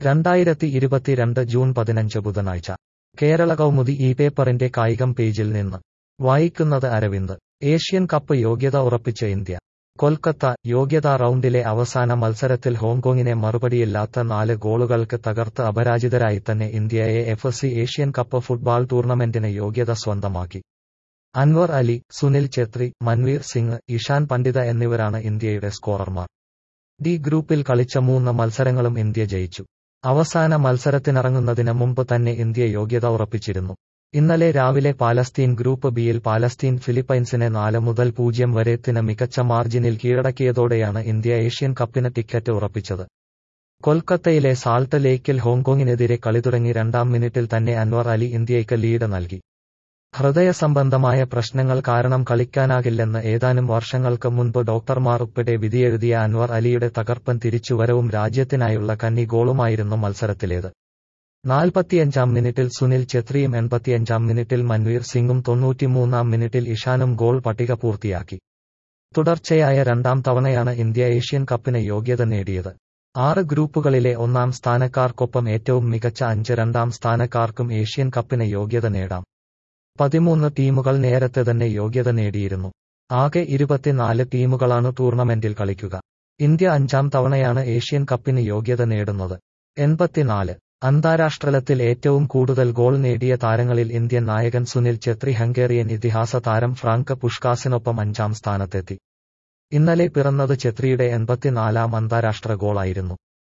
രണ്ടായിരത്തി ഇരുപത്തിരണ്ട് ജൂൺ പതിനഞ്ച് ബുധനാഴ്ച കേരള കൗമുദി ഈ പേപ്പറിന്റെ കായികം പേജിൽ നിന്ന് വായിക്കുന്നത് അരവിന്ദ് ഏഷ്യൻ കപ്പ് യോഗ്യത ഉറപ്പിച്ച ഇന്ത്യ കൊൽക്കത്ത യോഗ്യതാ റൗണ്ടിലെ അവസാന മത്സരത്തിൽ ഹോങ്കോങ്ങിനെ മറുപടിയില്ലാത്ത നാല് ഗോളുകൾക്ക് തകർത്ത് അപരാജിതരായി തന്നെ ഇന്ത്യയെ F C Asian Cup football ടൂർണമെന്റിന് യോഗ്യത സ്വന്തമാക്കി അൻവർ അലി സുനിൽ ഛേത്രി മൻവീർ സിംഗ് ഇഷാൻ പണ്ഡിത എന്നിവരാണ് ഇന്ത്യയുടെ സ്കോറർമാർ ഡി ഗ്രൂപ്പിൽ കളിച്ച മൂന്ന് മത്സരങ്ങളും ഇന്ത്യ ജയിച്ചു അവസാന മത്സരത്തിനിറങ്ങുന്നതിന് മുമ്പ് തന്നെ ഇന്ത്യ യോഗ്യത ഉറപ്പിച്ചിരുന്നു ഇന്നലെ രാവിലെ പാലസ്തീൻ ഗ്രൂപ്പ് ബിയിൽ പാലസ്തീൻ ഫിലിപ്പൈൻസിനെ നാല് മുതൽ പൂജ്യം വരെത്തിന് മികച്ച മാർജിനിൽ കീഴടക്കിയതോടെയാണ് ഇന്ത്യ ഏഷ്യൻ കപ്പിന് ടിക്കറ്റ് ഉറപ്പിച്ചത് കൊൽക്കത്തയിലെ സാൾട്ട് ലേക്കിൽ ഹോങ്കോങ്ങിനെതിരെ കളി തുടങ്ങി രണ്ടാം മിനിറ്റിൽ തന്നെ അൻവർ അലി ഇന്ത്യയ്ക്ക് ലീഡ് നൽകി ഹൃദയ സംബന്ധമായ പ്രശ്നങ്ങൾ കാരണം കളിക്കാനാകില്ലെന്ന് ഏതാനും വർഷങ്ങൾക്ക് മുൻപ് ഡോക്ടർമാർ ഉൾപ്പെടെ വിധിയെഴുതിയ അൻവർ അലിയുടെ തകർപ്പൻ തിരിച്ചുവരവും രാജ്യത്തിനായുള്ള കന്നി ഗോളുമായിരുന്നു മത്സരത്തിലേത് നാൽപ്പത്തിയഞ്ചാം മിനിറ്റിൽ സുനിൽ ഛത്രിയും എൺപത്തിയഞ്ചാം മിനിറ്റിൽ മൻവീർ സിംഗും തൊണ്ണൂറ്റിമൂന്നാം മിനിറ്റിൽ ഇഷാനും ഗോൾ പട്ടിക പൂർത്തിയാക്കി തുടർച്ചയായ രണ്ടാം തവണയാണ് ഇന്ത്യ ഏഷ്യൻ കപ്പിന് യോഗ്യത നേടിയത് ആറ് ഗ്രൂപ്പുകളിലെ ഒന്നാം സ്ഥാനക്കാർക്കൊപ്പം ഏറ്റവും മികച്ച അഞ്ച് രണ്ടാം സ്ഥാനക്കാർക്കും ഏഷ്യൻ കപ്പിന് യോഗ്യത നേടാം പതിമൂന്ന് ടീമുകൾ നേരത്തെ തന്നെ യോഗ്യത നേടിയിരുന്നു ആകെ ഇരുപത്തിനാല് ടീമുകളാണ് ടൂർണമെന്റിൽ കളിക്കുക ഇന്ത്യ അഞ്ചാം തവണയാണ് ഏഷ്യൻ കപ്പിന് യോഗ്യത നേടുന്നത് എൺപത്തിനാല് അന്താരാഷ്ട്രതലത്തിൽ ഏറ്റവും കൂടുതൽ ഗോൾ നേടിയ താരങ്ങളിൽ ഇന്ത്യൻ നായകൻ സുനിൽ ഛത്രി ഹംഗേറിയൻ ഇതിഹാസ താരം ഫ്രാങ്ക് പുഷ്കാസിനൊപ്പം അഞ്ചാം സ്ഥാനത്തെത്തി ഇന്നലെ പിറന്നത് ഛത്രിയുടെ എൺപത്തിനാലാം അന്താരാഷ്ട്ര ഗോളായിരുന്നു